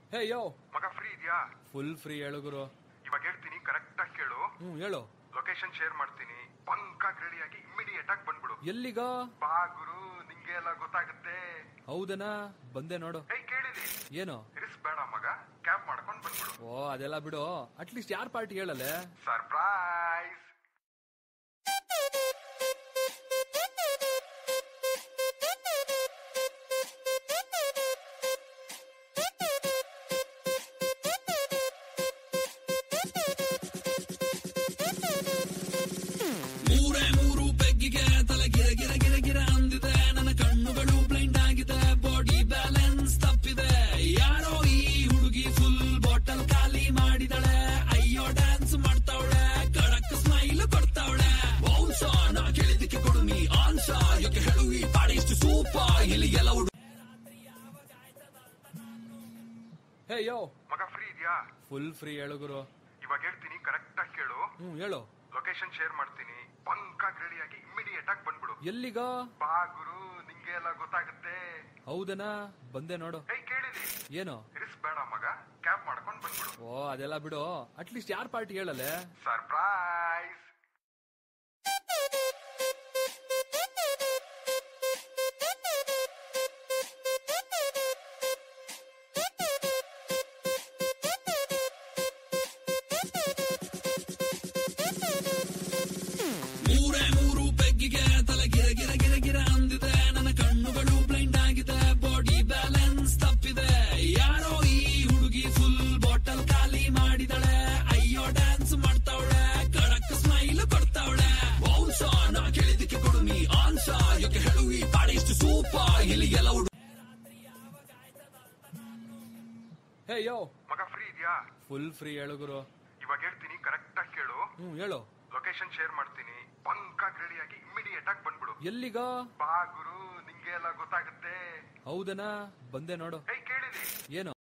ಹೇ ಯೋ ಮಗ ಫ್ರೀ ಇದೆಯಾ full free ಹೇಳು ಗುರು ಇವಾಗ ಹೇಳ್ತೀನಿ ಕರೆಕ್ಟ್ ಆಗಿ ಕೇಳು ಹ್ಮ್ ಹೇಳು ಲೊಕೇಶನ್ ಶೇರ್ ಮಾಡ್ತೀನಿ ಪಂಕಾಗ್ ರೆಡಿಯಾಗಿ ಇಮಿಡಿಯೇಟ್ ಆಗಿ ಬಂದ್ಬಿಡು ಎಲ್ಲಿಗ ಬಾ ಗುರು ನಿಂಗೆ ಎಲ್ಲ ಗೊತ್ತಾಗುತ್ತೆ ಹೌದನಾ ಬಂದೆ ನೋಡು ಏಯ್ ಕೇಳಿದಿ ಏನು ಇರಿಸ್ ಬೇಡ ಮಗ ಕ್ಯಾಬ್ ಮಾಡ್ಕೊಂಡ್ ಬಂದ್ಬಿಡು ಓ ಅದೆಲ್ಲ ಬಿಡು ಅಟ್ಲೀಸ್ಟ್ ಯಾರ್ ಪಾರ್ಟಿ ಹೇಳಲೆ ಸರ್ಪ್ರೈಸ್ ಮೂರೇ ಮೂರು ಪೆಗ್ಗಿಗೆ ತಲೆ ಗಿರ ಗಿರ ಗಿರ ಗಿರ ಅಂದಿದೆ ನನ್ನ ಕಣ್ಣುಗಳು ಬ್ಲೈಂಡ್ ಆಗಿದೆ ಬಾಡಿ ಬ್ಯಾಲೆನ್ಸ್ ತಪ್ಪಿದೆ ಯಾರೋ ಈ ಹುಡುಗಿ ಫುಲ್ ಬಾಟಲ್ ಖಾಲಿ ಮಾಡಿದಳೆ ಅಯ್ಯೋ ಡ್ಯಾನ್ಸ್ ಮಾಡ್ತಾವಳೆ ಕಡಕ್ ಸ್ಮೈಲ್ ಕೊಡ್ತಾವಳೆ ಬೌನ್ಸ ನಾ ಕೇಳಿದ್ದಕ್ಕೆ ಕೊಡು ನೀ ಆನ್ಸ ಯಾಕೆ ಹೇಳು ಈ ಪಾಡಿ ಇಷ್ಟು ಸೂಪ ಇಲ್ಲಿ ಎಲ್ಲ ಹುಡು ಹೇ ಯೋ ಮಗ ಫ್ರೀ ಇದೆಯಾ ಫುಲ್ ಫ್ರೀ ಹೇಳು ಗುರು ಇವಾಗ ಹೇಳ್ತೀನಿ ಕರೆಕ್ಟ್ ಆಗಿ ಕೇಳು ಹ್ಮ್ ಹೇಳು ಲೊಕೇಶನ್ ಶೇರ್ ಮಾಡ್ತೀನಿ ಪಂಕಾಗ್ ರೆಡಿಯಾಗಿ ಇಮಿಡಿಯೇಟ್ ಆಗಿ ಬಂದ್ಬಿಡು ಎಲ್ಲಿಗ ಬಾ ಗುರು ನಿಂಗೆ ಎಲ್ಲ ಗೊತ್ತಾಗುತ್ತೆ ಹೌದನಾ ಬಂದೆ ನೋಡು ಏಯ್ ಕೇಳಿದಿ ಏನು ಇರಿಸ್ ಬೇಡ ಮಗ ಕ್ಯಾಬ್ ಮಾಡ್ಕೊಂಡ್ ಬಂದ್ಬಿಡು ಓ ಅದೆಲ್ಲ ಬಿಡು ಅಟ್ಲೀಸ್ಟ್ ಯಾರ್ ಪಾರ್ಟಿ ಹೇಳಲೆ ಸರ್ಪ್ರೈಸ್ ಮೂರೇ ಮೂರು ಪೆಗ್ಗಿಗೆ ತಲೆ ಗಿರ ಗಿರ ಗಿರ ಗಿರ ಅಂದಿದೆ ನನ್ನ ಕಣ್ಣುಗಳು ಬ್ಲೈಂಡ್ ಆಗಿದೆ ಬಾಡಿ ಬ್ಯಾಲೆನ್ಸ್ ತಪ್ಪಿದೆ ಯಾರೋ ಈ ಹುಡುಗಿ ಫುಲ್ ಬಾಟಲ್ ಖಾಲಿ ಮಾಡಿದಳೆ ಅಯ್ಯೋ ಡ್ಯಾನ್ಸ್ ಮಾಡ್ತಾವಳೆ ಕಡಕ್ ಸ್ಮೈಲ್ ಕೊಡ್ತಾವಳೆ ಬೌನ್ಸ ನಾ ಕೇಳಿದ್ದಕ್ಕೆ ಕೊಡು ನೀ ಆನ್ಸ ಯಾಕೆ ಹೇಳು ಈ ಪಾಡಿ ಇಷ್ಟು ಸೂಪ ಇಲ್ಲಿ ಎಲ್ಲ ಹುಡು ಹೇ ಯೋ ಮಗ ಫ್ರೀ ಇದೆಯಾ ಫುಲ್ ಫ್ರೀ ಹೇಳು ಗುರು ಇವಾಗ ಹೇಳ್ತೀನಿ ಕರೆಕ್ಟ್ ಆಗಿ ಕೇಳು ಹ್ಮ್ ಹೇಳು ಲೊಕೇಶನ್ ಶೇರ್ ಮಾಡ್ತೀನಿ ಪಂಕಾಗ್ ರೆಡಿಯಾಗಿ ಇಮಿಡಿಯೇಟ್ ಆಗಿ ಬಂದ್ಬಿಡು ಎಲ್ಲಿಗ ಬಾ ಗುರು ನಿಂಗೆ ಎಲ್ಲ ಗೊತ್ತಾಗುತ್ತೆ ಹೌದನಾ ಬಂದೆ ನೋಡು ಏಯ್ ಕೇಳಿದಿ ಏನು